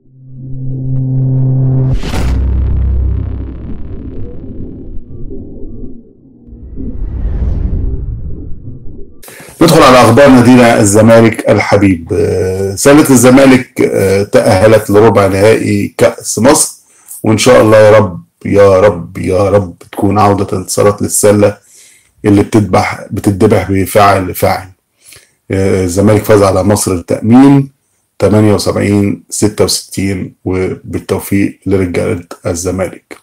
ندخل على اخبار نادينا الزمالك الحبيب آه، سله الزمالك آه، تاهلت لربع نهائي كاس مصر وان شاء الله يا رب يا رب يا رب تكون عوده انتصارات للسله اللي بتذبح بتذبح بفاعل لفاعل آه، الزمالك فاز على مصر التامين 78 66 وبالتوفيق لرجاله الزمالك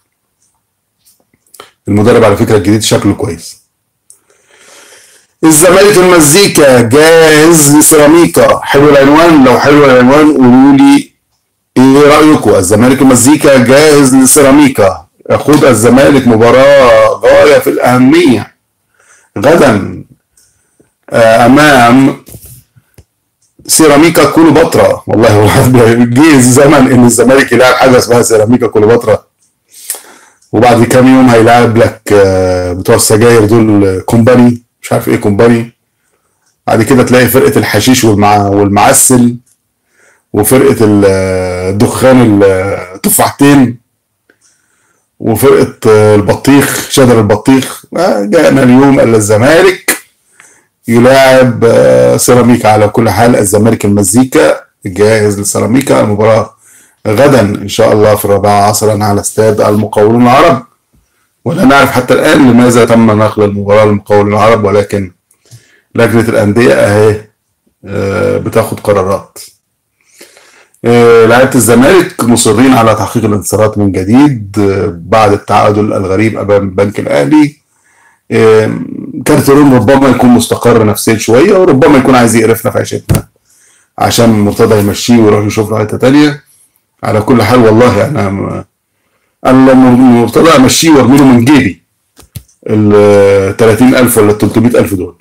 المدرب على فكره الجديد شكله كويس الزمالك المزيكا جاهز لسيراميكا حلو العنوان لو حلو العنوان قولوا لي ايه رايكم الزمالك المزيكا جاهز لسيراميكا يخوض الزمالك مباراه غايه في الاهميه غدا آه، امام سيراميكا كليوباترا والله والله جه الزمن ان الزمالك يلعب حاجه اسمها سيراميكا كليوباترا وبعد كام يوم هيلعب لك آه، بتوع السجاير دول آه، كومباني مش عارف ايه كومباني بعد كده تلاقي فرقه الحشيش والمع... والمعسل وفرقه ال- الدخان التفاحتين وفرقه آه، البطيخ شجر البطيخ آه، جاءنا اليوم الا الزمالك يلاعب آه، سيراميكا على كل حال الزمالك المزيكا جاهز لسيراميكا المباراة غدا إن شاء الله في الرابعة عصرا على استاد المقاولون العرب ولا نعرف حتى الآن لماذا تم نقل المباراة للمقاولون العرب ولكن لجنة الأندية أهي آه، بتاخد قرارات آه، لعيبة الزمالك مصرين على تحقيق الانتصارات من جديد آه، بعد التعادل الغريب أمام البنك الأهلي آم، كارترون ربما يكون مستقر نفسيا شويه وربما يكون عايز يقرفنا في عيشتنا عشان مرتضى يمشيه ويروح يشوف له حته تانيه على كل حال والله انا م- انا لما مرتضى امشيه وارمي له من جيبي ال 30000 ولا ال 300000 دول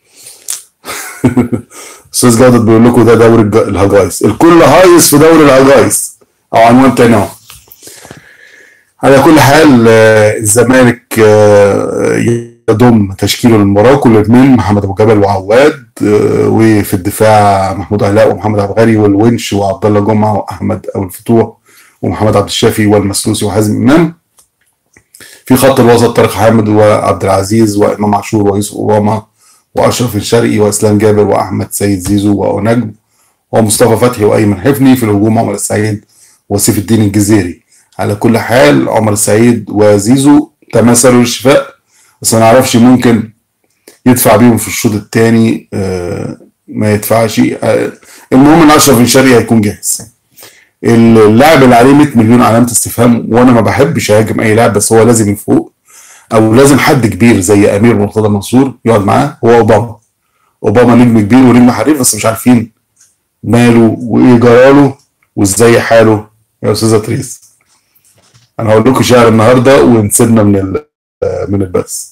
استاذ جودة بيقول لكم ده دوري الج- الهجايس الكل هايص في دوري الهجايس او عنوان تاني اهو على كل حال آه، الزمالك آه، يضم تشكيله للمباراه كل اثنين محمد ابو جبل وعواد آه، وفي الدفاع محمود علاء ومحمد عبد الغني والونش وعبد الله جمعه واحمد ابو الفتوح ومحمد عبد الشافي والمسلوسي وحازم امام في خط الوسط طارق حامد وعبد العزيز وامام عاشور ويوسف اوباما واشرف الشرقي واسلام جابر واحمد سيد زيزو ونجم ومصطفى فتحي وايمن حفني في الهجوم عمر السعيد وسيف الدين الجزيري على كل حال عمر السعيد وزيزو تماثلوا للشفاء بس ما نعرفش ممكن يدفع بيهم في الشوط الثاني ما يدفعش آه، المهم ان اشرف الشرقي هيكون جاهز اللاعب اللي عليه 100 مليون علامه استفهام وانا ما بحبش اهاجم اي لاعب بس هو لازم يفوق او لازم حد كبير زي امير مرتضى منصور يقعد معاه هو اوباما اوباما نجم كبير ونجم حريف بس مش عارفين ماله وايه جراله وازاي حاله يا استاذه تريس انا هقول لكم شعر النهارده ونسيبنا من ال- من البث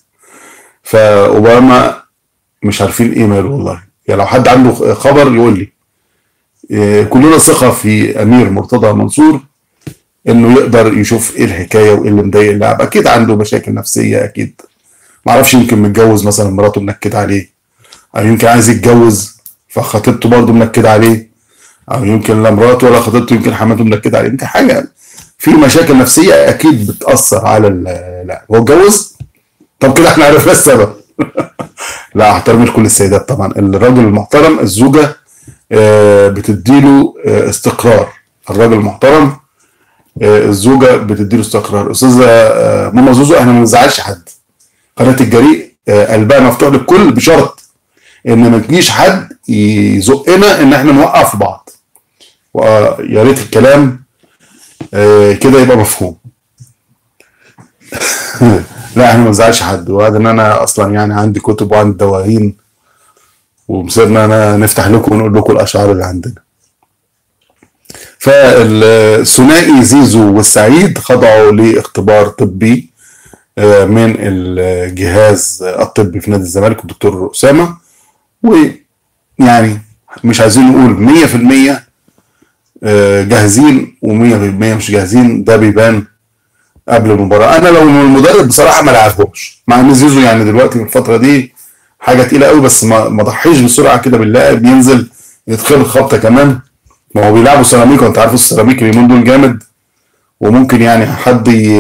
فاوباما مش عارفين ايه ماله والله يعني لو حد عنده خبر يقول لي إيه، كلنا ثقه في امير مرتضى منصور انه يقدر يشوف ايه الحكايه وايه اللي مضايق اللاعب اكيد عنده مشاكل نفسيه اكيد معرفش يمكن متجوز مثلا مراته منكد عليه او يمكن عايز يتجوز فخطيبته برضه منكده عليه او يمكن لا مراته ولا خطيبته يمكن حماته منكده عليه يمكن حاجه في مشاكل نفسيه اكيد بتاثر على اللاعب هو اتجوز طب كده احنا عرفنا السبب لا احترم لكل السيدات طبعا الراجل المحترم الزوجه آه، بتديله آه، استقرار الراجل المحترم آه، الزوجه بتديله استقرار استاذه آه، ماما زوزو احنا ما بنزعلش حد قناه الجريء آه، قلبها مفتوح للكل بشرط ان ما تجيش حد يزقنا ان احنا نوقع في بعض ويا ريت الكلام آه، كده يبقى مفهوم لا احنا ما بنزعلش حد وهذا ان انا اصلا يعني عندي كتب وعندي دواهين ومصيرنا انا نفتح لكم ونقول لكم الاشعار اللي عندنا فالثنائي زيزو والسعيد خضعوا لاختبار طبي آه، من الجهاز الطبي في نادي الزمالك الدكتور اسامه ويعني مش عايزين نقول 100% آه، جاهزين و100% مش جاهزين ده بيبان قبل المباراه انا لو المدرب بصراحه ما لعبهمش مع ان زيزو يعني دلوقتي في الفتره دي حاجه تقيله قوي بس ما ما ضحيش بسرعه كده باللاعب ينزل يدخل خبطه كمان ما هو بيلعبوا سيراميكا وانت عارف السيراميك اليومين دول جامد وممكن يعني حد ي...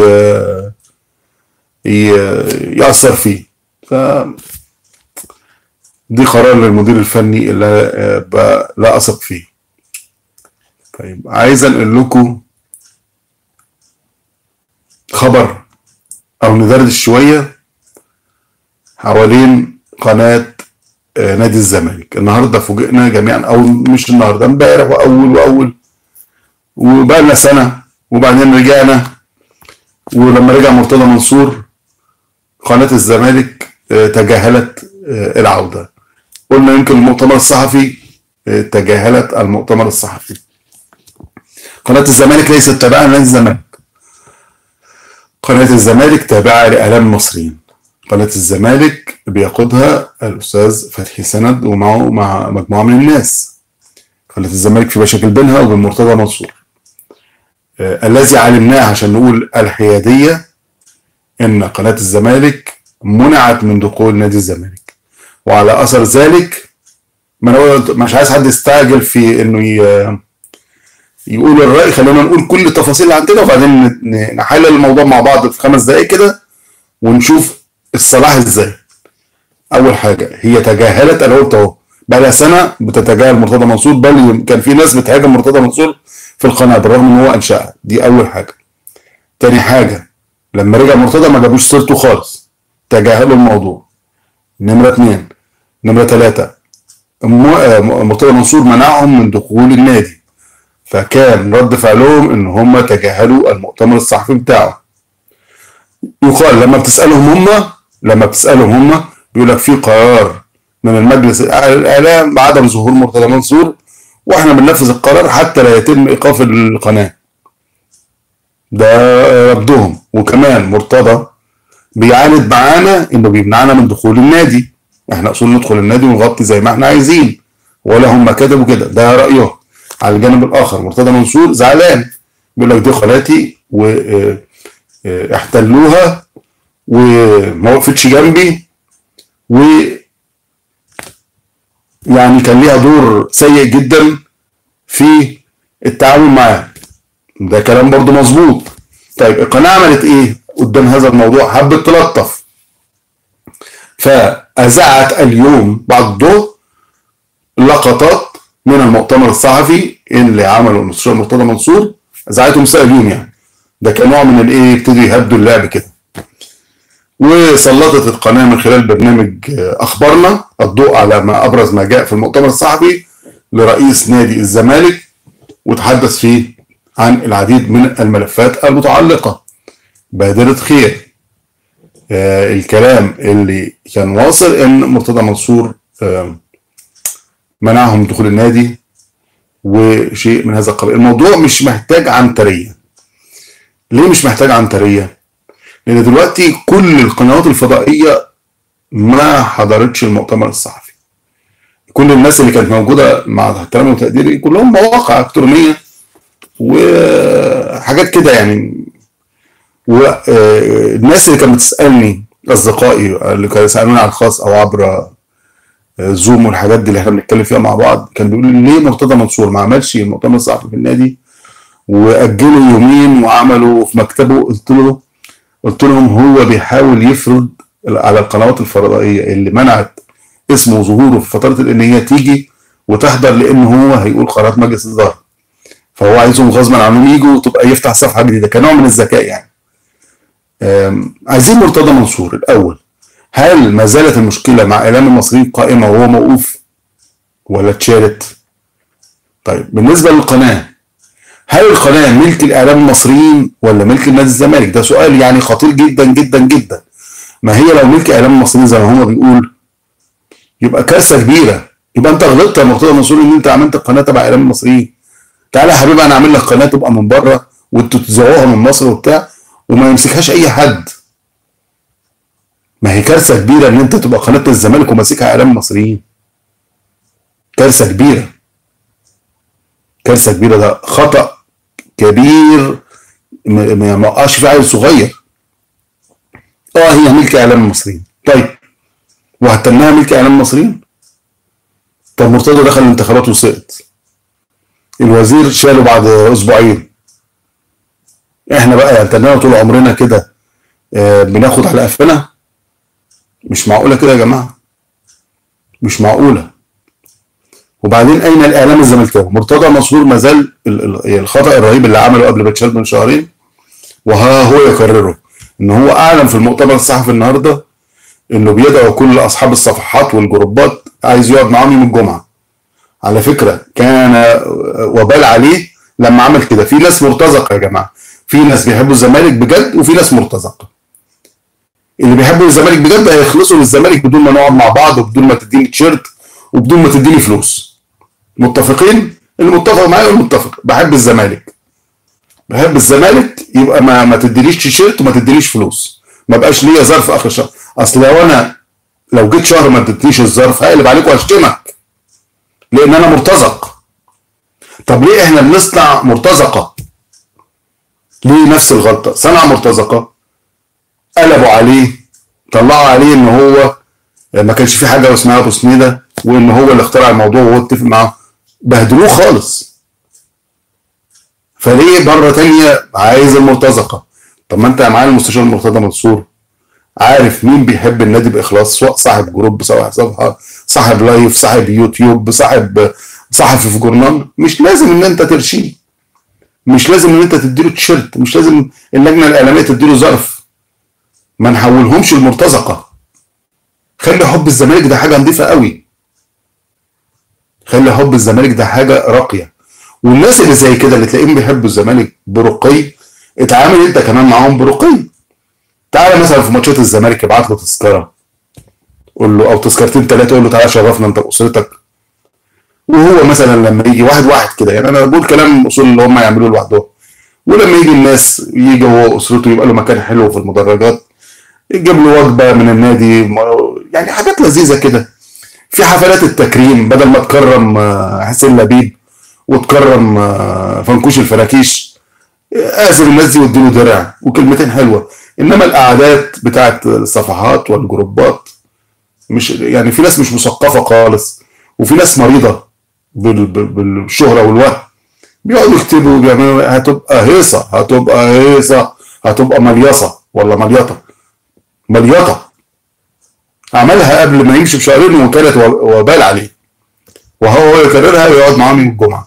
ي... يأثر فيه ف دي قرار للمدير الفني اللي ب- لا أثق فيه طيب عايز انقل لكم خبر او ندردش شويه حوالين قناه آه، نادي الزمالك النهارده فوجئنا جميعا او مش النهارده امبارح واول واول وبقى لنا سنه وبعدين رجعنا ولما رجع مرتضى منصور قناه الزمالك آه، تجاهلت آه، العوده قلنا يمكن المؤتمر الصحفي آه، تجاهلت المؤتمر الصحفي قناه الزمالك ليست تابعه لنادي الزمالك قناة الزمالك تابعة لإعلام المصريين قناة الزمالك بيقودها الأستاذ فتحي سند ومعه مع مجموعة من الناس قناة الزمالك في مشاكل بينها وبين مرتضى منصور آه الذي علمناه عشان نقول الحيادية إن قناة الزمالك منعت من دخول نادي الزمالك وعلى أثر ذلك ما أنا قلت- مش عايز حد يستعجل في إنه ي- يقول الرأي خلينا نقول كل التفاصيل اللي عندنا وبعدين ن- ن- نحلل الموضوع مع بعض في خمس دقايق كده ونشوف الصلاح ازاي. أول حاجة هي تجاهلت أنا قلت أهو بقى لها سنة بتتجاهل مرتضى منصور بل كان في ناس بتهاجم مرتضى منصور في القناة بالرغم إن هو أنشأها دي أول حاجة. تاني حاجة لما رجع مرتضى ما جابوش سيرته خالص تجاهلوا الموضوع. نمرة اتنين نمرة تلاتة م- آه، مرتضى منصور منعهم من دخول النادي. فكان رد فعلهم ان هم تجاهلوا المؤتمر الصحفي بتاعه يقال لما بتسالهم هم لما بتسالهم هم بيقول لك في قرار من المجلس الاعلى للاعلام بعدم ظهور مرتضى منصور واحنا بننفذ القرار حتى لا يتم ايقاف القناه ده ردهم وكمان مرتضى بيعاند معانا انه بيمنعنا من دخول النادي احنا اصول ندخل النادي ونغطي زي ما احنا عايزين ولا هم كتبوا كده ده رايهم على الجانب الاخر مرتضى منصور زعلان بيقول لك دي قناتي واحتلوها وما وقفتش جنبي و يعني كان ليها دور سيء جدا في التعامل معاه ده كلام برضو مظبوط طيب القناة عملت ايه قدام هذا الموضوع حبت تلطف فأذاعت اليوم بعد الظهر لقطات من المؤتمر الصحفي اللي عمله المستشار مرتضى منصور اذاعته مساء اليوم يعني ده كان نوع من الايه يبتدوا يهدوا اللعب كده وسلطت القناه من خلال برنامج آه، اخبارنا الضوء على ما ابرز ما جاء في المؤتمر الصحفي لرئيس نادي الزمالك وتحدث فيه عن العديد من الملفات المتعلقه بادره خير آه الكلام اللي كان واصل ان مرتضى منصور آه منعهم من دخول النادي وشيء من هذا القبيل الموضوع مش محتاج عنترية ليه مش محتاج عنترية لان دلوقتي كل القنوات الفضائية ما حضرتش المؤتمر الصحفي كل الناس اللي كانت موجودة مع احترامي وتقديري كلهم مواقع الكترونية وحاجات كده يعني والناس اللي كانت بتسألني أصدقائي اللي كانوا يسألوني على الخاص أو عبر زوم والحاجات دي اللي احنا بنتكلم فيها مع بعض كان بيقول لي ليه مرتضى منصور ما عملش المؤتمر الصحفي في النادي واجلوا يومين وعملوا في مكتبه قلت له قلت لهم هو بيحاول يفرض على القنوات الفضائيه اللي منعت اسمه وظهوره في فتره ان هي تيجي وتحضر لان هو هيقول قرارات مجلس الاداره فهو عايزهم غصبا عنهم يجوا وتبقى يفتح صفحه جديده كنوع من الذكاء يعني أم، عايزين مرتضى منصور الاول هل ما زالت المشكله مع اعلام المصريين قائمه وهو موقوف ولا اتشالت؟ طيب بالنسبه للقناه هل القناه ملك الاعلام المصريين ولا ملك نادي الزمالك؟ ده سؤال يعني خطير جدا جدا جدا. ما هي لو ملك اعلام المصريين زي ما هو بيقول يبقى كارثه كبيره يبقى انت غلطت يا مرتضى منصور ان انت عملت القناه تبع اعلام المصريين. تعالى يا حبيبي انا اعمل لك قناه تبقى من بره وانتوا تذيعوها من مصر وبتاع وما يمسكهاش اي حد. ما هي كارثه كبيره ان انت تبقى قناه الزمالك وماسكها اعلام مصريين. كارثه كبيره. كارثه كبيره ده خطا كبير ما ما ما وقعش فيه عيل صغير. اه هي ملك اعلام المصريين. طيب وهتنها ملك اعلام المصريين؟ طب مرتضى دخل الانتخابات وسقط. الوزير شاله بعد اسبوعين احنا بقى يعني طول عمرنا كده آه، بناخد على قفنا مش معقوله كده يا جماعه مش معقوله وبعدين اين الاعلام الزملكاوي مرتضى منصور ما زال الخطا الرهيب اللي عمله قبل باتشال من شهرين وها هو يكرره ان هو اعلن في المؤتمر الصحفي النهارده انه بيدعو كل اصحاب الصفحات والجروبات عايز يقعد معاهم يوم الجمعه على فكره كان وبال عليه لما عمل كده في ناس مرتزقه يا جماعه في ناس بيحبوا الزمالك بجد وفي ناس مرتزقه اللي بيحبوا الزمالك بجد هيخلصوا للزمالك بدون ما نقعد مع بعض وبدون ما تديني تيشيرت وبدون ما تديني فلوس متفقين المتفق معايا والمتفق بحب الزمالك بحب الزمالك يبقى ما ما تدينيش تيشيرت وما تدينيش فلوس ما بقاش ليا ظرف اخر الشهر اصل لو انا لو جيت شهر ما اديتنيش الظرف هقلب عليك واشتمك لان انا مرتزق طب ليه احنا بنصنع مرتزقه ليه نفس الغلطه صنع مرتزقه قلبوا عليه طلعوا عليه ان هو ما كانش في حاجه اسمها ابو سنيده وان هو اللي اخترع الموضوع وهو اتفق معاه بهدلوه خالص فليه مره تانية عايز المرتزقه طب ما انت يا معالي المستشار مرتضى منصور عارف مين بيحب النادي باخلاص سواء صاحب جروب صاحب صفحه صاحب لايف صاحب يوتيوب صاحب صحفي في جورنال مش لازم ان انت ترشيه مش لازم ان انت تديله تيشيرت مش لازم اللجنه الاعلاميه تديله ظرف ما نحولهمش المرتزقه خلي حب الزمالك ده حاجه نظيفه قوي خلي حب الزمالك ده حاجه راقيه والناس اللي زي كده اللي تلاقيهم بيحبوا الزمالك برقي اتعامل انت كمان معاهم برقي تعالى مثلا في ماتشات الزمالك ابعت له تذكره قول له او تذكرتين ثلاثه قول له تعالى شرفنا انت واسرتك وهو مثلا لما يجي واحد واحد كده يعني انا بقول كلام الاصول اللي هم يعملوه لوحدهم ولما يجي الناس يجي هو واسرته يبقى له مكان حلو في المدرجات يجيب له وجبه من النادي يعني حاجات لذيذه كده في حفلات التكريم بدل ما تكرم آه، حسين لبيب وتكرم آه، فنكوش الفراكيش اعزم الناس دي واديله درع وكلمتين حلوه انما القعدات بتاعت الصفحات والجروبات مش يعني في ناس مش مثقفه خالص وفي ناس مريضه بالشهره والوهم بيقعدوا يكتبوا وبيعملوا هتبقى هيصه هتبقى هيصه هتبقى مليصه ولا مليطه مليطه عملها قبل ما يمشي بشهرين وكانت وبال عليه وهو يكررها ويقعد معاهم يوم الجمعه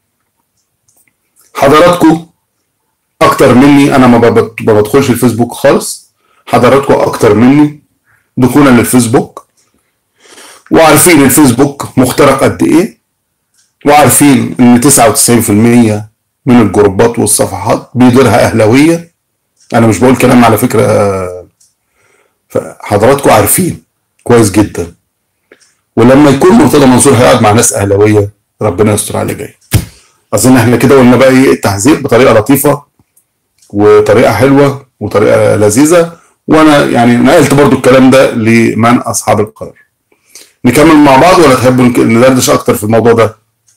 حضراتكم اكتر مني انا ما بدخلش الفيسبوك خالص حضراتكم اكتر مني دخولا للفيسبوك وعارفين الفيسبوك مخترق قد ايه وعارفين ان 99% من الجروبات والصفحات بيديرها اهلاويه انا مش بقول كلام على فكره حضراتكم عارفين كويس جدا ولما يكون مرتضى منصور هيقعد مع ناس اهلاويه ربنا يستر عليه جاي اظن احنا كده قلنا بقى ايه التحذير بطريقه لطيفه وطريقه حلوه وطريقه لذيذه وانا يعني نقلت برضو الكلام ده لمن اصحاب القرار نكمل مع بعض ولا تحبوا ندردش اكتر في الموضوع ده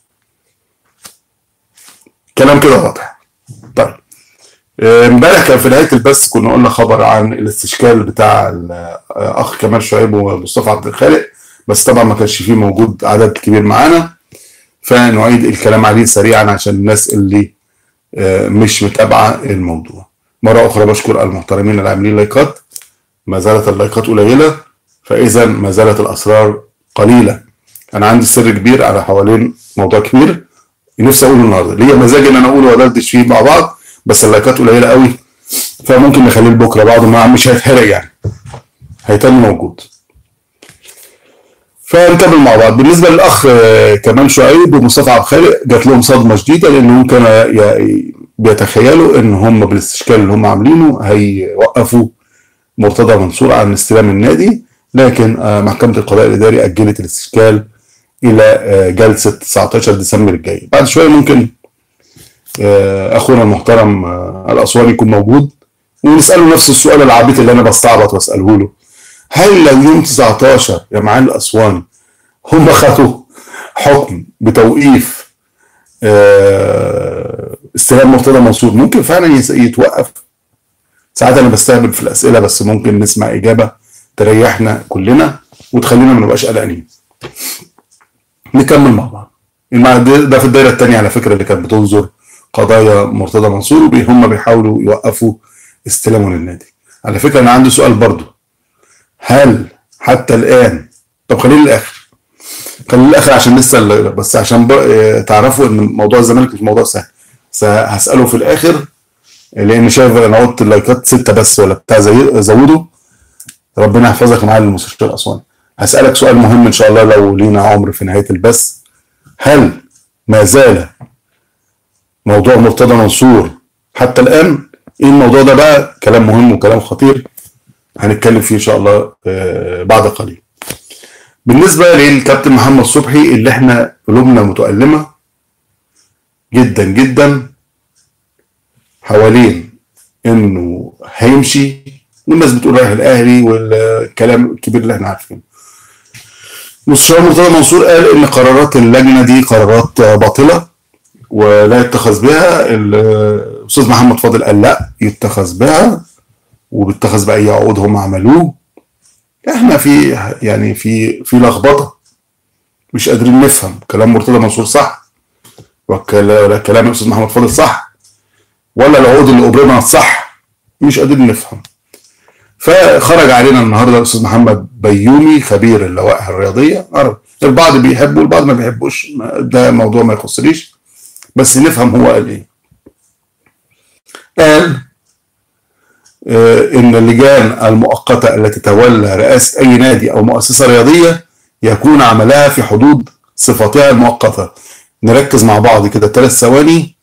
كلام كده واضح طيب آه، امبارح كان في نهايه البث كنا قلنا خبر عن الاستشكال بتاع الاخ كمال شعيب ومصطفى عبد الخالق بس طبعا ما كانش فيه موجود عدد كبير معانا فنعيد الكلام عليه سريعا عشان الناس اللي آه، مش متابعه الموضوع مره اخرى بشكر المحترمين العاملين لايكات ما زالت اللايكات قليله فاذا ما زالت الاسرار قليله انا عندي سر كبير على حوالين موضوع كبير نفسي اقوله النهارده ليا مزاج ان انا اقوله وادردش فيه مع بعض بس اللايكات قليله قوي فممكن نخليه لبكره بعده ما مش هيتحرق يعني هيتم موجود فنكمل مع بعض بالنسبه للاخ آه، كمال شعيب ومصطفى عبد الخالق جات لهم صدمه شديده لانهم كانوا بيتخيلوا ان هم بالاستشكال اللي هم عاملينه هيوقفوا مرتضى منصور عن استلام النادي لكن آه، محكمه القضاء الاداري اجلت الاستشكال الى آه، جلسه 19 ديسمبر الجاي بعد شويه ممكن اخونا المحترم الاسواني يكون موجود ونساله نفس السؤال العبيط اللي انا بستعبط واساله له هل لو يوم 19 يا معالي الاسواني هم خدوا حكم بتوقيف آه، استلام مرتضى منصور ممكن فعلا يتوقف ساعات انا بستهبل في الاسئله بس ممكن نسمع اجابه تريحنا كلنا وتخلينا ما نبقاش قلقانين نكمل مع بعض المع- ده ده في الدايره الثانيه على فكره اللي كانت بتنظر قضايا مرتضى منصور وبي- هم بيحاولوا يوقفوا استلامه للنادي على فكره انا عندي سؤال برضو هل حتى الان طب خلينا للاخر خلينا للاخر عشان لسه ال- بس عشان ب... آه، تعرفوا ان موضوع الزمالك مش موضوع سهل بس هساله في الاخر لان شايف انا قلت اللايكات سته بس ولا بتاع زي... زودوا ربنا يحفظك يا معلم المستشار الاسواني هسالك سؤال مهم ان شاء الله لو لينا عمر في نهايه البث هل ما زال موضوع مرتضى منصور حتى الان ايه الموضوع ده بقى كلام مهم وكلام خطير هنتكلم فيه ان شاء الله آه، بعد قليل بالنسبه للكابتن محمد صبحي اللي احنا قلوبنا متألمه جدا جدا حوالين انه هيمشي والناس بتقول رايح الاهلي والكلام الكبير اللي احنا عارفينه مستشار مرتضى منصور قال ان قرارات اللجنه دي قرارات باطله ولا يتخذ بها الاستاذ محمد فاضل قال لا يتخذ بها وبيتخذ باي عقود هم عملوه احنا في يعني في في لخبطه مش قادرين نفهم كلام مرتضى منصور صح ولا كلام الاستاذ محمد فاضل صح ولا العقود اللي ابرمت صح مش قادرين نفهم فخرج علينا النهارده الاستاذ محمد بيومي خبير اللوائح الرياضيه عرب. البعض بيحبه والبعض ما بيحبوش ما- ده موضوع ما يخصنيش بس نفهم هو قال ايه قال آه، ان اللجان المؤقته التي تتولى رئاسه اي نادي او مؤسسه رياضيه يكون عملها في حدود صفاتها المؤقته نركز مع بعض كده ثلاث ثواني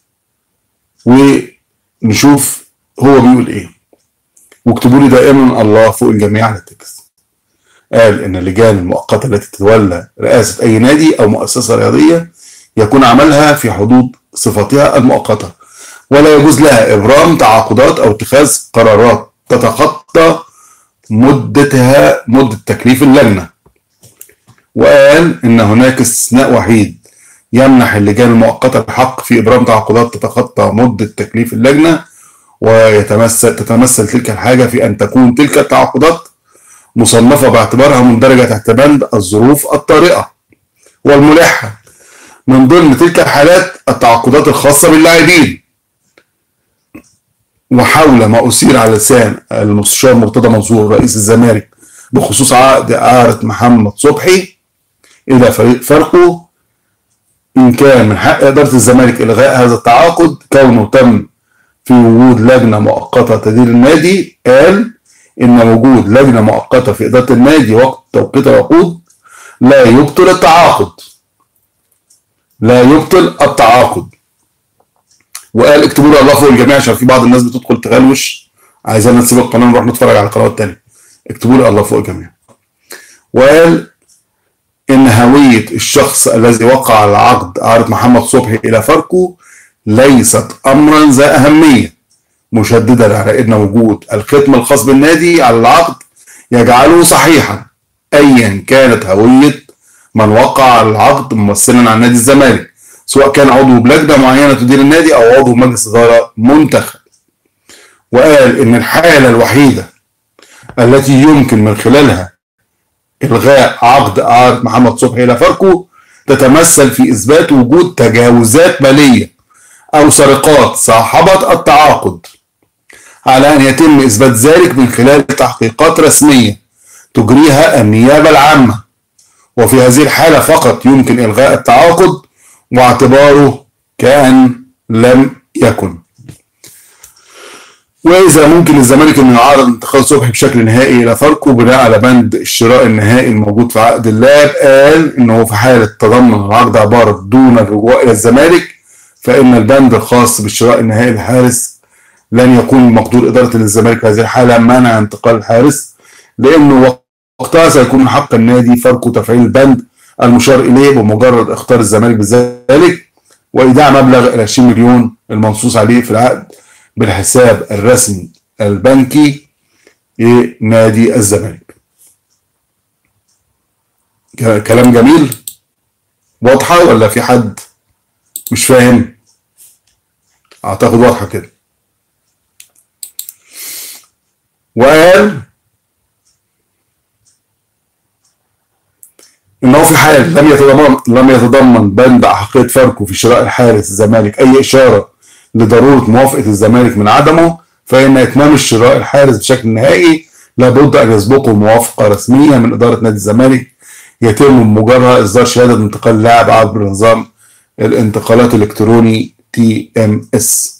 ونشوف هو بيقول ايه واكتبوا لي دائما الله فوق الجميع على التكست قال ان اللجان المؤقته التي تتولى رئاسه اي نادي او مؤسسه رياضيه يكون عملها في حدود صفاتها المؤقته ولا يجوز لها ابرام تعاقدات او اتخاذ قرارات تتخطى مدتها مده تكليف اللجنه وقال ان هناك استثناء وحيد يمنح اللجان المؤقته الحق في ابرام تعاقدات تتخطى مده تكليف اللجنه ويتمثل تتمثل تلك الحاجه في ان تكون تلك التعاقدات مصنفه باعتبارها مندرجه تحت بند الظروف الطارئه والملحه من ضمن تلك الحالات التعاقدات الخاصه باللاعبين وحول ما أثير على لسان المستشار مرتضى منصور رئيس الزمالك بخصوص عقد إعارة محمد صبحي إلى فريق فاركو إن كان من حق إدارة الزمالك إلغاء هذا التعاقد كونه تم في وجود لجنة مؤقتة تدير النادي قال إن وجود لجنة مؤقتة في إدارة النادي وقت توقيت العقود لا يبطل التعاقد لا يبطل التعاقد وقال اكتبوا لي الله فوق الجميع عشان في بعض الناس بتدخل تغلوش عايزانا نسيب القناه نروح نتفرج على قنوات تانية اكتبوا لي الله فوق الجميع وقال ان هويه الشخص الذي وقع على عقد عقد محمد صبحي الى فاركو ليست امرا ذا اهميه مشددا على ان وجود الختم الخاص بالنادي على العقد يجعله صحيحا ايا كانت هويه من وقع على العقد ممثلا عن نادي الزمالك سواء كان عضو بلجنه معينه تدير النادي او عضو مجلس اداره منتخب وقال ان الحاله الوحيده التي يمكن من خلالها الغاء عقد اعاره محمد صبحي الى فاركو تتمثل في اثبات وجود تجاوزات ماليه او سرقات صاحبه التعاقد على ان يتم اثبات ذلك من خلال تحقيقات رسميه تجريها النيابه العامه وفي هذه الحاله فقط يمكن الغاء التعاقد واعتباره كأن لم يكن وإذا ممكن الزمالك أن يعارض انتقال صبحي بشكل نهائي إلى فاركو بناء على بند الشراء النهائي الموجود في عقد اللاعب قال إنه في حالة تضمن العقد عبارة دون الرجوع إلى الزمالك فإن البند الخاص بالشراء النهائي للحارس لن يكون مقدور إدارة الزمالك في هذه الحالة منع انتقال الحارس لأنه وقتها سيكون من حق النادي فاركو تفعيل البند المشار إليه بمجرد اختار الزمالك بذلك وإيداع مبلغ ال 20 مليون المنصوص عليه في العقد بالحساب الرسمي البنكي لنادي الزمالك. كلام جميل واضحة ولا في حد مش فاهم؟ أعتقد واضحة كده. وقال انه في حال لم يتضمن لم يتضمن بند احقيه فاركو في شراء الحارس الزمالك اي اشاره لضروره موافقه الزمالك من عدمه فان اتمام الشراء الحارس بشكل نهائي لابد ان يسبقه موافقه رسميه من اداره نادي الزمالك يتم بمجرد اصدار شهاده انتقال اللاعب عبر نظام الانتقالات الالكتروني تي ام اس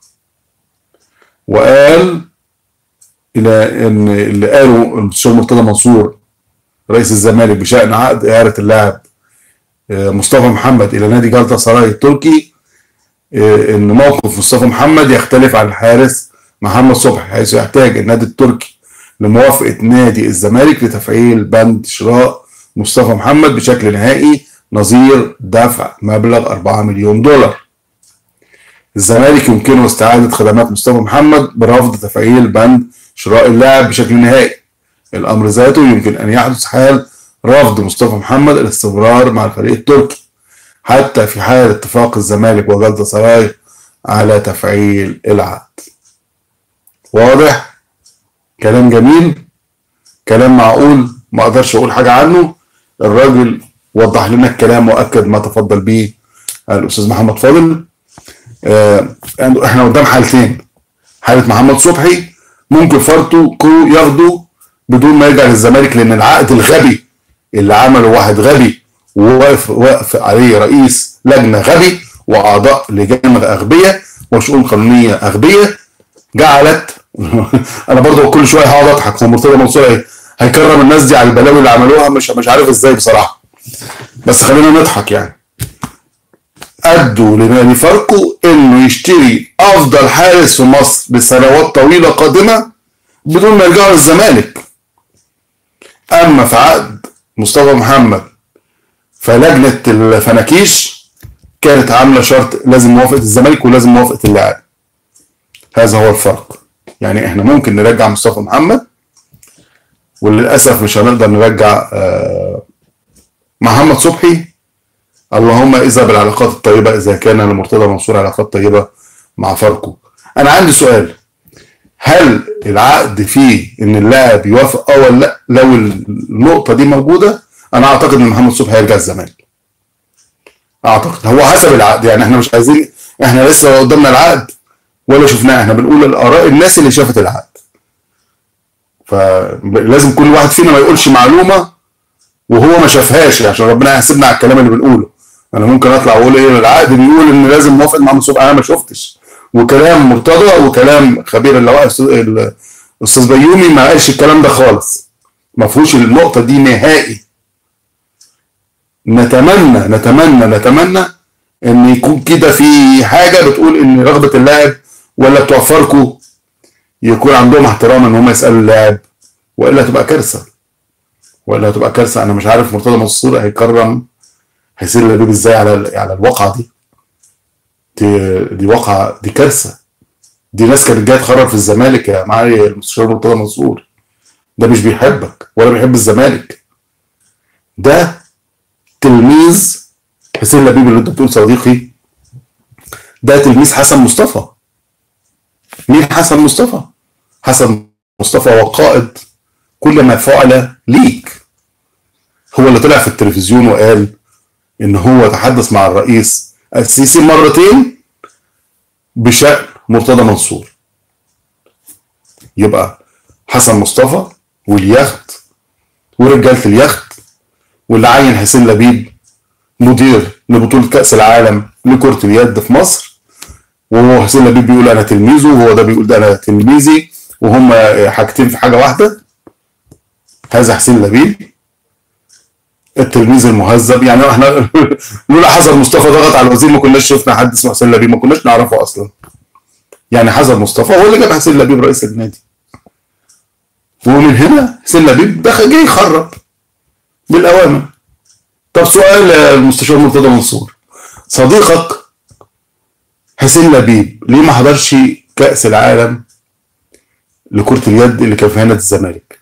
وقال الى ان اللي قاله المستشار مرتضى منصور رئيس الزمالك بشان عقد اعاره اللاعب مصطفى محمد الى نادي جلطة سراي التركي ان موقف مصطفى محمد يختلف عن الحارس محمد صبحي حيث يحتاج النادي التركي لموافقه نادي الزمالك لتفعيل بند شراء مصطفى محمد بشكل نهائي نظير دفع مبلغ 4 مليون دولار الزمالك يمكنه استعادة خدمات مصطفى محمد برفض تفعيل بند شراء اللاعب بشكل نهائي الأمر ذاته يمكن أن يحدث حال رفض مصطفى محمد الاستمرار مع الفريق التركي حتى في حال اتفاق الزمالك وجلطة سراي على تفعيل العقد واضح كلام جميل كلام معقول ما اقدرش اقول حاجة عنه الراجل وضح لنا الكلام واكد ما تفضل به الاستاذ محمد فاضل آه احنا قدام حالتين حاله محمد صبحي ممكن فارتو كو ياخده بدون ما يرجع للزمالك لان العقد الغبي اللي عمله واحد غبي وواقف واقف عليه رئيس لجنه غبي واعضاء لجان اغبياء وشؤون قانونيه اغبياء جعلت انا برضه كل شويه هقعد اضحك هو مرتضى منصور هيكرم الناس دي على البلاوي اللي عملوها مش مش عارف ازاي بصراحه بس خلينا نضحك يعني ادوا لنادي فاركو انه يشتري افضل حارس في مصر لسنوات طويله قادمه بدون ما يرجعوا للزمالك اما في عقد مصطفى محمد فلجنه الفناكيش كانت عامله شرط لازم موافقه الزمالك ولازم موافقه اللاعب هذا هو الفرق يعني احنا ممكن نرجع مصطفى محمد وللاسف مش هنقدر نرجع محمد صبحي اللهم اذا بالعلاقات الطيبه اذا كان لمرتضى منصور علاقات طيبه مع فاركو انا عندي سؤال هل العقد فيه ان اللاعب يوافق اه ولا لا لو النقطه دي موجوده انا اعتقد ان محمد صبحي هيرجع الزمالك اعتقد هو حسب العقد يعني احنا مش عايزين احنا لسه قدامنا العقد ولا شفناه احنا بنقول الاراء الناس اللي شافت العقد فلازم كل واحد فينا ما يقولش معلومه وهو ما شافهاش عشان ربنا يحاسبنا على الكلام اللي بنقوله انا ممكن اطلع واقول ايه العقد بيقول ان لازم موافق محمد صبحي انا ما شفتش وكلام مرتضى وكلام خبير اللواء الاستاذ بيومي ما قالش الكلام ده خالص ما فيهوش النقطه دي نهائي نتمنى نتمنى نتمنى ان يكون كده في حاجه بتقول ان رغبه اللاعب ولا بتوع فاركو يكون عندهم احترام ان هم يسالوا اللاعب والا تبقى كارثه والا هتبقى كارثه انا مش عارف مرتضى منصور هيكرم حسين لبيب ازاي على على الواقعه دي دي دي واقعه دي كارثه دي ناس كانت جايه تخرب في الزمالك يا معالي المستشار مرتضى منصور ده مش بيحبك ولا بيحب الزمالك ده تلميذ حسين لبيب اللي انت بتقول صديقي ده تلميذ حسن مصطفى مين حسن مصطفى حسن مصطفى هو قائد كل ما فعل ليك هو اللي طلع في التلفزيون وقال ان هو تحدث مع الرئيس السيسي مرتين بشأن مرتضى منصور يبقى حسن مصطفى واليخت ورجالة اليخت واللي عين حسين لبيب مدير لبطولة كأس العالم لكرة اليد في مصر وهو حسين لبيب بيقول أنا تلميذه وهو ده بيقول ده أنا تلميذي وهم حاجتين في حاجة واحدة هذا حسين لبيب التلميذ المهذب يعني احنا لولا حسن مصطفى ضغط على الوزير ما كناش شفنا حد اسمه حسين لبيب ما كناش نعرفه اصلا يعني حسن مصطفى هو اللي جاب حسين لبيب رئيس النادي ومن هنا حسين لبيب دخل جاي يخرب بالاوامر طب سؤال المستشار مرتضى منصور صديقك حسين لبيب ليه ما حضرش كأس العالم لكرة اليد اللي كان في هنا الزمالك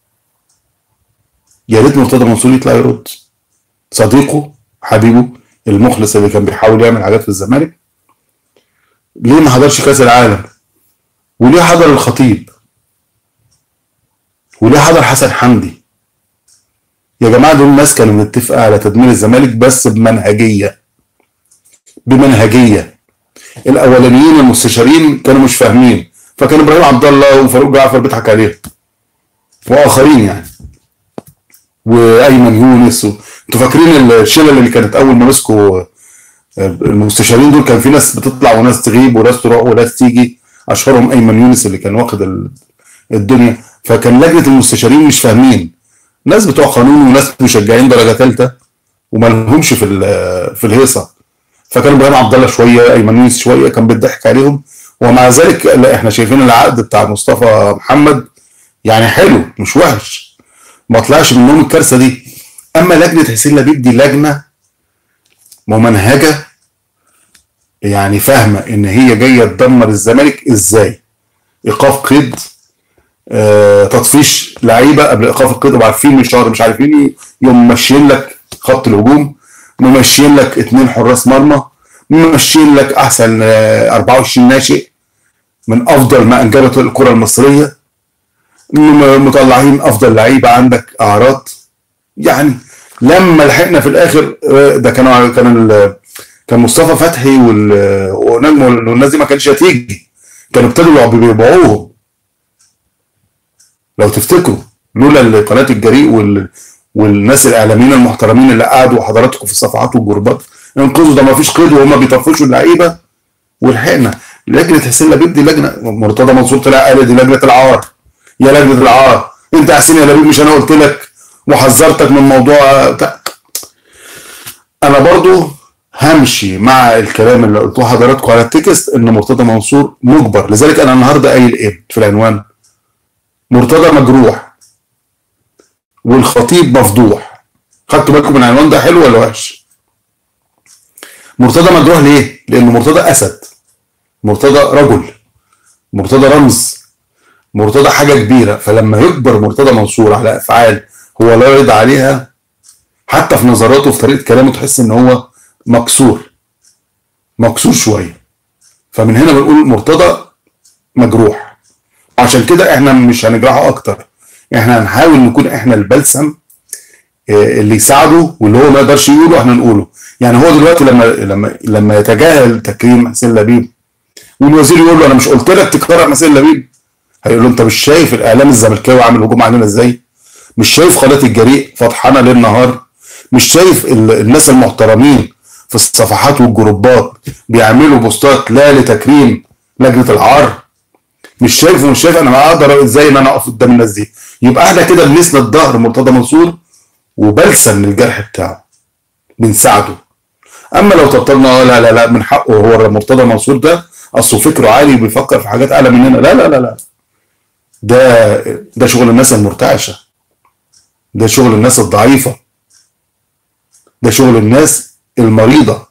يا ريت مرتضى منصور يطلع يرد صديقه حبيبه المخلص اللي كان بيحاول يعمل حاجات في الزمالك ليه ما حضرش كاس العالم وليه حضر الخطيب وليه حضر حسن حمدي يا جماعه دول الناس كانوا متفقه على تدمير الزمالك بس بمنهجيه بمنهجيه الاولانيين المستشارين كانوا مش فاهمين فكان ابراهيم عبد الله وفاروق جعفر بيضحك عليهم واخرين يعني وايمن يونس و... انتوا فاكرين الشلل اللي كانت اول ما مسكوا المستشارين دول كان في ناس بتطلع وناس تغيب وناس تروح وناس تيجي اشهرهم ايمن يونس اللي كان واخد الدنيا فكان لجنه المستشارين مش فاهمين ناس بتوع قانون وناس مشجعين درجه ثالثه وما لهمش في في الهيصه فكان ابراهيم عبد الله شويه ايمن يونس شويه كان بيضحك عليهم ومع ذلك لا احنا شايفين العقد بتاع مصطفى محمد يعني حلو مش وحش ما طلعش منهم الكارثه دي اما لجنه حسين لبيب دي لجنه ممنهجه يعني فاهمه ان هي جايه تدمر الزمالك ازاي ايقاف قيد آه تطفيش لعيبه قبل ايقاف القيد وعارفين من شهر مش عارفين يوم ماشيين لك خط الهجوم ممشيين لك اتنين حراس مرمى ممشيين لك احسن 24 ناشئ من افضل ما انجبت الكره المصريه مطلعين افضل لعيبه عندك اعراض يعني لما لحقنا في الاخر ده كانوا كان كان مصطفى فتحي ونجم والناس دي ما كانتش هتيجي كانوا ابتدوا بيبيعوهم لو تفتكروا لولا قناه الجريء وال والناس الاعلاميين المحترمين اللي قعدوا حضراتكم في الصفحات والجروبات انقذوا ده ما فيش قيد وهم بيطفشوا اللعيبه ولحقنا لجنه حسين لبيب دي لجنه مرتضى منصور طلع قال دي لجنه العار يا لجنه العار انت يا حسين يا لبيب مش انا قلت لك وحذرتك من موضوع بتاع انا برضو همشي مع الكلام اللي قلته حضراتكم على التكست ان مرتضى منصور مجبر لذلك انا النهارده قايل ايه في العنوان مرتضى مجروح والخطيب مفضوح خدتوا بالكم من العنوان ده حلو ولا وحش مرتضى مجروح ليه لان مرتضى اسد مرتضى رجل مرتضى رمز مرتضى حاجه كبيره فلما يكبر مرتضى منصور على افعال هو لا يرضى عليها حتى في نظراته في طريقه كلامه تحس ان هو مكسور مكسور شويه فمن هنا بنقول مرتضى مجروح عشان كده احنا مش هنجرحه اكتر احنا هنحاول نكون احنا البلسم اللي يساعده واللي هو ما يقدرش يقوله احنا نقوله يعني هو دلوقتي لما لما لما يتجاهل تكريم حسين لبيب والوزير يقول له انا مش قلت لك تكرر حسين لبيب هيقول له انت مش شايف الاعلام الزملكاوي عامل هجوم علينا ازاي مش شايف قناه الجريء فطحانه ليل نهار مش شايف الناس المحترمين في الصفحات والجروبات بيعملوا بوستات لا لتكريم لجنه العار مش شايف ومش شايف انا ما اقدر ازاي ان انا اقف قدام الناس دي يبقى احنا كده بنسند ظهر مرتضى منصور وبلسم للجرح بتاعه بنساعده اما لو طبطبنا لا لا لا من حقه هو مرتضى منصور ده اصله فكره عالي وبيفكر في حاجات اعلى مننا لا لا لا لا ده ده شغل الناس المرتعشه ده شغل الناس الضعيفه ده شغل الناس المريضه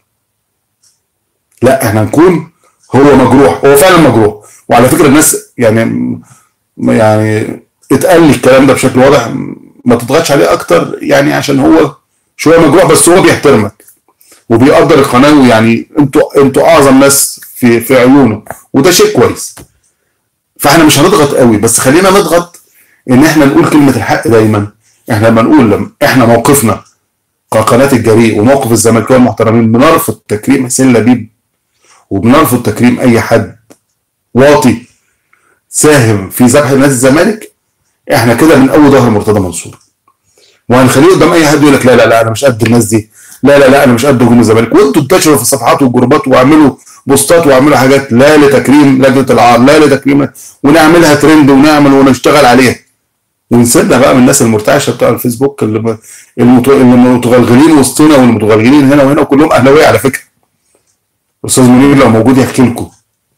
لا احنا نكون هو مجروح هو فعلا مجروح وعلى فكره الناس يعني يعني اتقال لي الكلام ده بشكل واضح ما تضغطش عليه اكتر يعني عشان هو شويه مجروح بس هو بيحترمك وبيقدر القناه ويعني انتوا انتوا اعظم ناس في في عيونه وده شيء كويس فاحنا مش هنضغط قوي بس خلينا نضغط ان احنا نقول كلمه الحق دايما احنا لما نقول لما احنا موقفنا كقناه الجريء وموقف الزملكاويه المحترمين بنرفض تكريم حسين لبيب وبنرفض تكريم اي حد واطي ساهم في ذبح نادي الزمالك احنا كده من اول ظهر مرتضى منصور وهنخليه قدام اي حد يقول لك لا لا لا انا مش قد الناس دي لا لا لا انا مش قد هجوم الزمالك وانتوا انتشروا في الصفحات والجروبات واعملوا بوستات واعملوا حاجات لا لتكريم لجنه العار لا لتكريم ونعملها ترند ونعمل ونشتغل عليها ونسيبنا بقى من الناس المرتعشه بتوع الفيسبوك اللي المتغلغلين وسطنا والمتغلغلين هنا وهنا وكلهم اهلاويه على فكره استاذ منير لو موجود يحكي لكم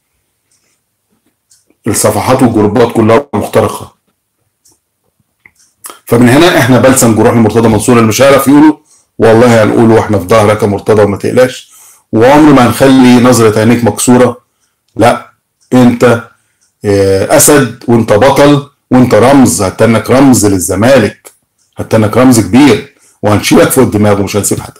الصفحات والجروبات كلها مخترقه فمن هنا احنا بلسم جروح لمرتضى منصور اللي مش هيعرف يقوله والله هنقوله واحنا في ظهرك يا مرتضى وما تقلقش وعمر ما هنخلي نظره عينيك مكسوره لا انت اسد وانت بطل وانت رمز هتنك رمز للزمالك هتنك رمز كبير وهنشيلك فوق الدماغ ومش هنسيب حد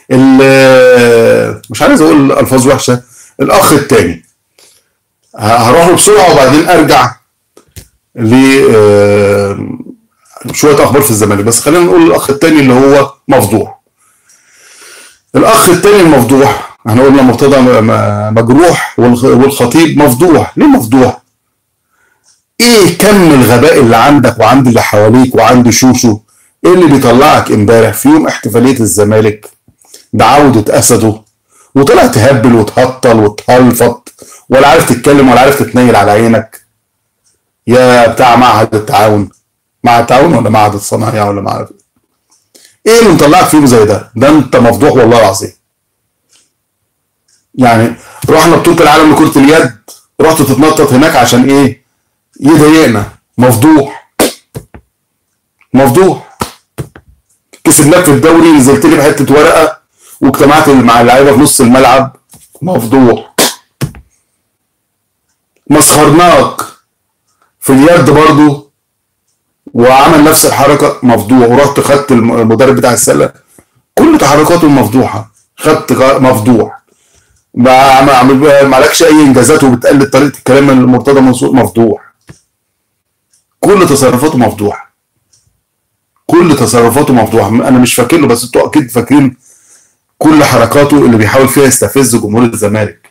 مش عايز اقول الفاظ وحشه الاخ التاني هروح له بسرعه وبعدين ارجع ل شويه اخبار في الزمالك بس خلينا نقول الاخ الثاني اللي هو مفضوح الاخ الثاني المفضوح احنا قلنا مرتضى مجروح والخطيب مفضوح ليه مفضوح ايه كم الغباء اللي عندك وعند اللي حواليك وعند شوشو ايه اللي بيطلعك امبارح في يوم احتفاليه الزمالك بعوده اسده وطلع تهبل وتهطل وتهلفط ولا عارف تتكلم ولا عارف تتنيل على عينك يا بتاع معهد التعاون معهد التعاون ولا معهد الصناعيه ولا معهد ايه اللي مطلعك فيهم زي ده ده انت مفضوح والله العظيم يعني رحنا بطوله العالم لكره اليد رحت تتنطط هناك عشان ايه يضايقنا مفضوح مفضوح كسبناك في الدوري نزلت لي بحته ورقه واجتمعت مع اللعيبه في نص الملعب مفضوح مسخرناك في اليد برضو وعمل نفس الحركه مفضوح ورحت خدت المدرب بتاع السله كل تحركاته مفضوحه خدت مفضوح ما معلكش اي انجازات وبتقلد طريقه الكلام المرتضى منصور مفضوح كل تصرفاته مفضوحه كل تصرفاته مفضوحه انا مش فاكر له بس انتوا اكيد فاكرين كل حركاته اللي بيحاول فيها يستفز جمهور الزمالك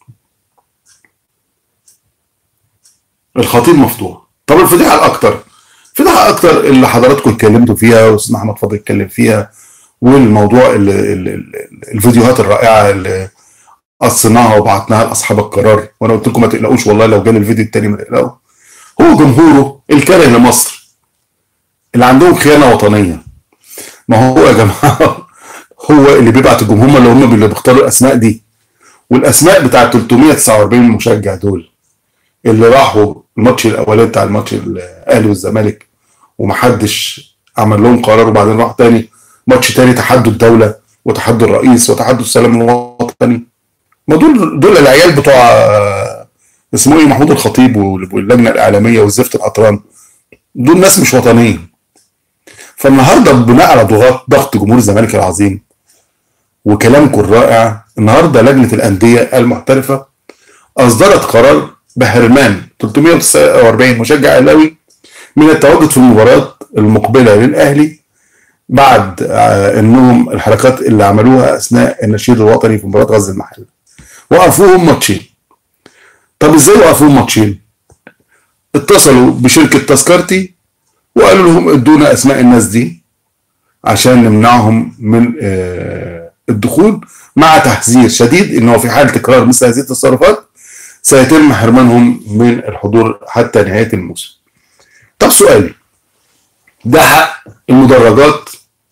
الخطيب مفتوح طب الفضيحه الاكتر الفضيحه اكتر اللي حضراتكم اتكلمتوا فيها واستاذ احمد فاضل اتكلم فيها والموضوع اللي اللي الفيديوهات الرائعه اللي قصيناها وبعتناها لاصحاب القرار وانا قلت لكم ما تقلقوش والله لو جالي الفيديو التاني ما تقلقوا هو جمهوره الكاره لمصر اللي عندهم خيانه وطنيه ما هو يا جماعه هو اللي بيبعت الجمهور اللي هم اللي بيختاروا الاسماء دي والاسماء بتاع 349 مشجع دول اللي راحوا الماتش الاولاني بتاع الماتش الاهلي والزمالك ومحدش عمل لهم قرار وبعدين راح تاني ماتش تاني تحدوا الدوله وتحدوا الرئيس وتحدوا السلام الوطني ما دول دول العيال بتوع اسمه ايه محمود الخطيب واللجنه الاعلاميه والزفت الاطران دول ناس مش وطنيين فالنهارده بناء على ضغط ضغط جمهور الزمالك العظيم وكلامكم الرائع النهارده لجنه الانديه المحترفه اصدرت قرار بحرمان 349 مشجع اهلاوي من التواجد في المباراه المقبله للاهلي بعد انهم الحركات اللي عملوها اثناء النشيد الوطني في مباراه غزه المحله وقفوهم ماتشين طب ازاي وقفوهم ماتشين اتصلوا بشركه تذكرتي وقالوا لهم ادونا اسماء الناس دي عشان نمنعهم من الدخول مع تحذير شديد انه في حال تكرار مثل هذه التصرفات سيتم حرمانهم من الحضور حتى نهايه الموسم. طب سؤالي ده حق المدرجات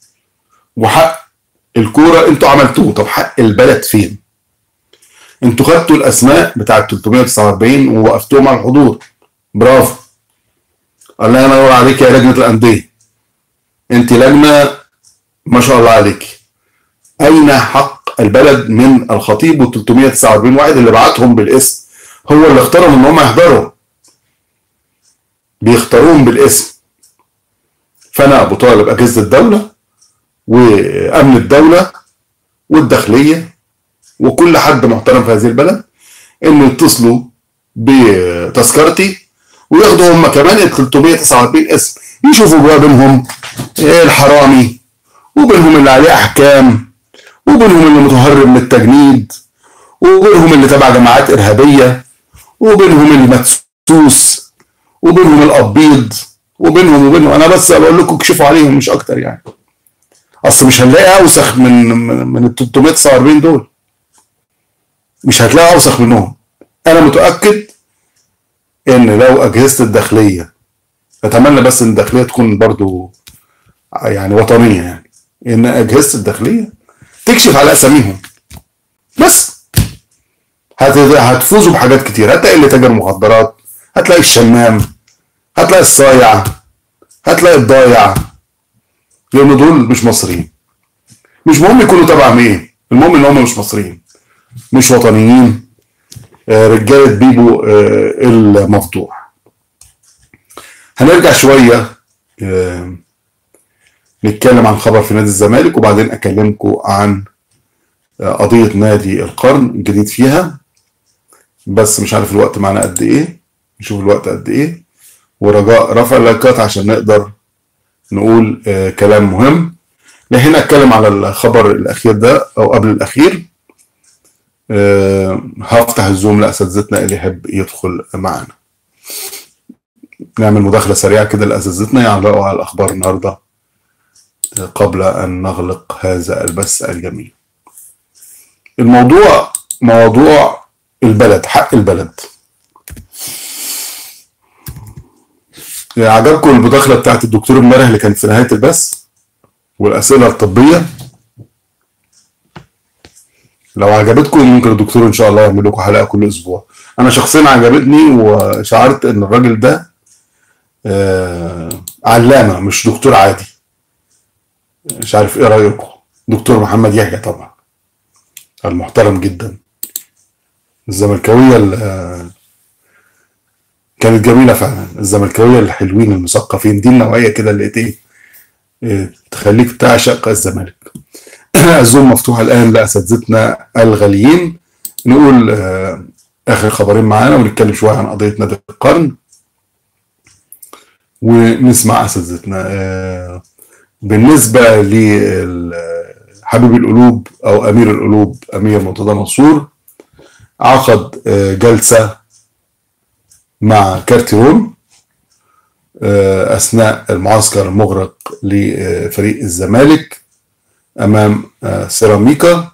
وحق الكوره انتوا عملتوه طب حق البلد فين؟ انتوا خدتوا الاسماء بتاعت 349 ووقفتوهم على الحضور برافو الله ينور عليك يا لجنه الانديه انت لجنه ما شاء الله عليك اين حق البلد من الخطيب وال 349 واحد اللي بعتهم بالاسم هو اللي اختارهم ان هم يحضروا بيختاروهم بالاسم فانا بطالب اجهزه الدوله وامن الدوله والداخليه وكل حد محترم في هذه البلد انه يتصلوا بتذكرتي وياخدوا هم كمان ال 349 اسم يشوفوا بقى بينهم الحرامي وبينهم اللي عليه احكام وبينهم اللي متهرب من التجنيد وبينهم اللي تبع جماعات ارهابيه وبينهم اللي مدسوس وبينهم الابيض وبينهم وبينهم انا بس بقول لكم اكشفوا عليهم مش اكتر يعني اصل مش هنلاقي اوسخ من من ال 349 دول مش هتلاقي اوسخ منهم انا متاكد ان لو اجهزه الداخليه اتمنى بس ان الداخليه تكون برضو يعني وطنيه يعني ان اجهزه الداخليه تكشف على اساميهم بس هتفوزوا بحاجات كتير هتلاقي اللي تاجر مخدرات هتلاقي الشمام هتلاقي الصايع هتلاقي الضايع لان دول مش مصريين مش مهم يكونوا تبع مين المهم ان هم مش مصريين مش وطنيين رجاله بيبو المفتوح هنرجع شويه نتكلم عن خبر في نادي الزمالك وبعدين اكلمكم عن قضيه نادي القرن الجديد فيها بس مش عارف الوقت معانا قد ايه نشوف الوقت قد ايه ورجاء رفع اللايكات عشان نقدر نقول آه كلام مهم لكن اتكلم على الخبر الاخير ده او قبل الاخير آه هفتح الزوم لاساتذتنا اللي يحب يدخل معانا نعمل مداخله سريعه كده لاساتذتنا يعلقوا على الاخبار النهارده قبل ان نغلق هذا البث الجميل الموضوع موضوع البلد حق البلد عجبكم المداخله بتاعت الدكتور امبارح اللي كانت في نهايه البث والاسئله الطبيه لو عجبتكم ممكن الدكتور ان شاء الله يعمل لكم حلقه كل اسبوع انا شخصيا عجبتني وشعرت ان الراجل ده آه علامه مش دكتور عادي مش عارف ايه رايكم دكتور محمد يحيى طبعا المحترم جدا الزملكاويه كانت جميله فعلا الزملكاويه الحلوين المثقفين دي النوعيه كده اللي ايه تخليك تعشق الزمالك الزوم مفتوح الان لاساتذتنا الغاليين نقول اخر خبرين معانا ونتكلم شويه عن قضيه نادي القرن ونسمع اساتذتنا بالنسبه لحبيب القلوب او امير القلوب امير مرتضى منصور عقد جلسه مع كارتيرون اثناء المعسكر المغرق لفريق الزمالك امام سيراميكا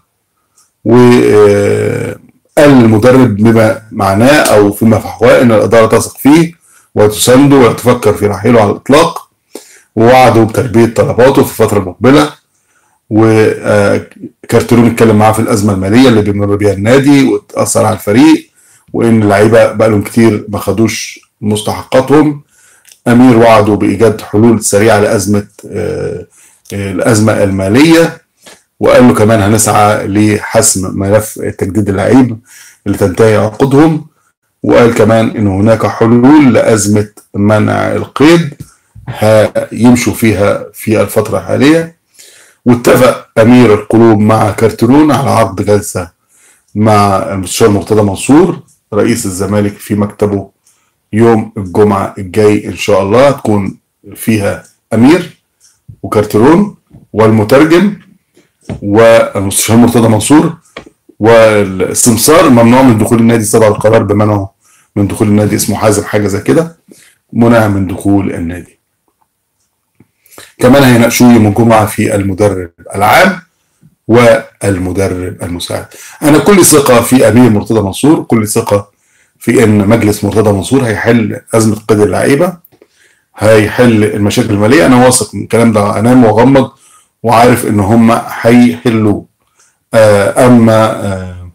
وقال المدرب بما معناه او فيما فحواه ان الاداره تثق فيه وتسانده ولا تفكر في رحيله على الاطلاق ووعده بتلبيه طلباته في الفتره المقبله وكارتيرون اتكلم معاه في الازمه الماليه اللي بيمر بيها النادي وتاثر على الفريق وان اللعيبه بقى لهم كتير ما خدوش مستحقاتهم امير وعده بايجاد حلول سريعه لازمه الازمه الماليه وقال له كمان هنسعى لحسم ملف تجديد اللعيب اللي تنتهي عقودهم وقال كمان ان هناك حلول لازمه منع القيد هيمشوا فيها في الفتره الحاليه واتفق امير القلوب مع كارترون على عقد جلسه مع المستشار مرتضى منصور رئيس الزمالك في مكتبه يوم الجمعة الجاي إن شاء الله تكون فيها أمير وكارترون والمترجم والمستشار مرتضى منصور والسمسار ممنوع من دخول النادي صدر القرار بمنعه من دخول النادي اسمه حازم حاجة زي كده منع من دخول النادي كمان هيناقشوا يوم الجمعة في المدرب العام والمدرب المساعد انا كل ثقه في امير مرتضى منصور كل ثقه في ان مجلس مرتضى منصور هيحل ازمه قيد اللعيبه هيحل المشاكل الماليه انا واثق من الكلام ده انام واغمض وعارف ان هم هيحلوه اما آه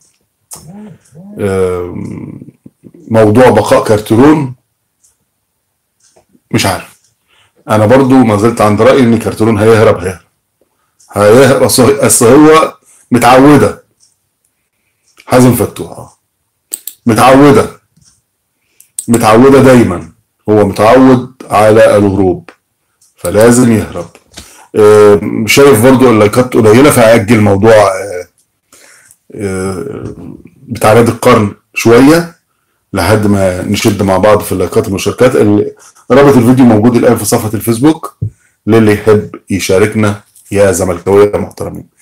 آه موضوع بقاء كارترون مش عارف انا برضو ما زلت عند رايي ان كارترون هيهرب هيهرب هيهرب اصل هو متعوده حازم فتوح متعوده متعوده دايما هو متعود على الهروب فلازم يهرب شايف برضو اللايكات قليله فهاجل موضوع بتاع نادي القرن شويه لحد ما نشد مع بعض في اللايكات والمشاركات رابط الفيديو موجود الان في صفحه الفيسبوك للي يحب يشاركنا يا زملكاويه محترمين